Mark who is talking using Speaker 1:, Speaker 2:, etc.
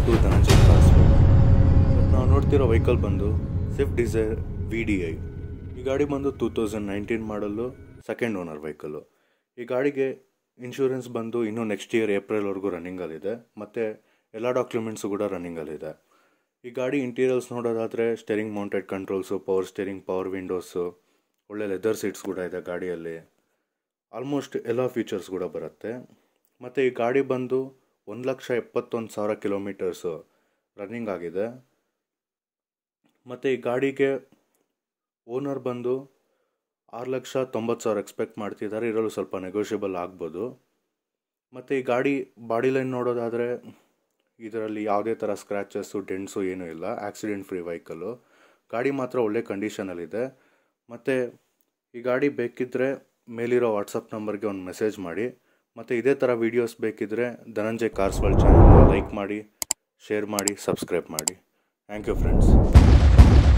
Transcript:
Speaker 1: to Dhananjay cars ಇವತ್ತು ನಾವು ನೋಡ್ತಿರೋ ವೆಹಿಕಲ್ ಬಂದು Swift Dzire V D I ಈ ಗಾಡಿ ಬಂದು ಟೂ ತೌಸಂಡ್ ನೈನ್ಟೀನ್ ಮಾಡಲು ಸೆಕೆಂಡ್ ಓನರ್ ವೆಹಿಕಲ್ಲು ಈ ಗಾಡಿಗೆ ಇನ್ಶೂರೆನ್ಸ್ ಬಂದು ಇನ್ನೂ ನೆಕ್ಸ್ಟ್ ಇಯರ್ ಏಪ್ರಿಲ್ವರೆಗೂ ರನ್ನಿಂಗಲ್ಲಿದೆ ಮತ್ತು ಎಲ್ಲ ಡಾಕ್ಯುಮೆಂಟ್ಸು ಕೂಡ ರನ್ನಿಂಗಲ್ಲಿದೆ ಈ ಗಾಡಿ ಇಂಟೀರಿಯಲ್ಸ್ ನೋಡೋದಾದರೆ steering mounted controls power steering power windows ಒಳ್ಳೆ ಲೆದರ್ ಸೀಟ್ಸ್ ಕೂಡ ಇದೆ ಗಾಡಿಯಲ್ಲಿ ಆಲ್ಮೋಸ್ಟ್ ಎಲ್ಲ ಫೀಚರ್ಸ್ ಕೂಡ ಬರುತ್ತೆ ಮತ್ತು ಈ ಗಾಡಿ ಬಂದು ಒಂದು ಲಕ್ಷ ಎಪ್ಪತ್ತೊಂದು ಸಾವಿರ ಕಿಲೋಮೀಟರ್ಸು ರನ್ನಿಂಗ್ ಆಗಿದೆ ಮತ್ತು ಈ ಗಾಡಿಗೆ ಓನರ್ ಬಂದು ಆರು ಲಕ್ಷ ತೊಂಬತ್ತು ಸಾವಿರ ಎಕ್ಸ್ಪೆಕ್ಟ್ ಮಾಡ್ತಿದ್ದಾರೆ ಇದರಲ್ಲೂ ಸ್ವಲ್ಪ ನೆಗೋಷಿಯಬಲ್ ಆಗ್ಬೋದು ಮತ್ತು ಈ ಗಾಡಿ ಬಾಡಿ ಲೈನ್ ನೋಡೋದಾದರೆ ಇದರಲ್ಲಿ ಯಾವುದೇ ಥರ ಸ್ಕ್ರ್ಯಾಚಸ್ಸು ಡೆಂಟ್ಸು ಏನೂ ಇಲ್ಲ ಆಕ್ಸಿಡೆಂಟ್ ಫ್ರೀ ವೆಹಿಕಲ್ಲು ಗಾಡಿ ಮಾತ್ರ ಒಳ್ಳೆ ಕಂಡೀಷನಲ್ಲಿದೆ ಮತ್ತು ಈ ಗಾಡಿ ಬೇಕಿದ್ದರೆ ಮೇಲಿರೋ ವಾಟ್ಸಪ್ ನಂಬರ್ಗೆ ಒಂದು ಮೆಸೇಜ್ ಮಾಡಿ ಮತ್ತು ಇದೇ ಥರ ವೀಡಿಯೋಸ್ ಬೇಕಿದ್ದರೆ ಧನಂಜಯ್ ಕಾರ್ಸ್ ವರ್ಲ್ಡ್ ಚಾನಲ್ನ ಲೈಕ್ ಮಾಡಿ ಶೇರ್ ಮಾಡಿ ಸಬ್ಸ್ಕ್ರೈಬ್ ಮಾಡಿ ಥ್ಯಾಂಕ್ ಯು ಫ್ರೆಂಡ್ಸ್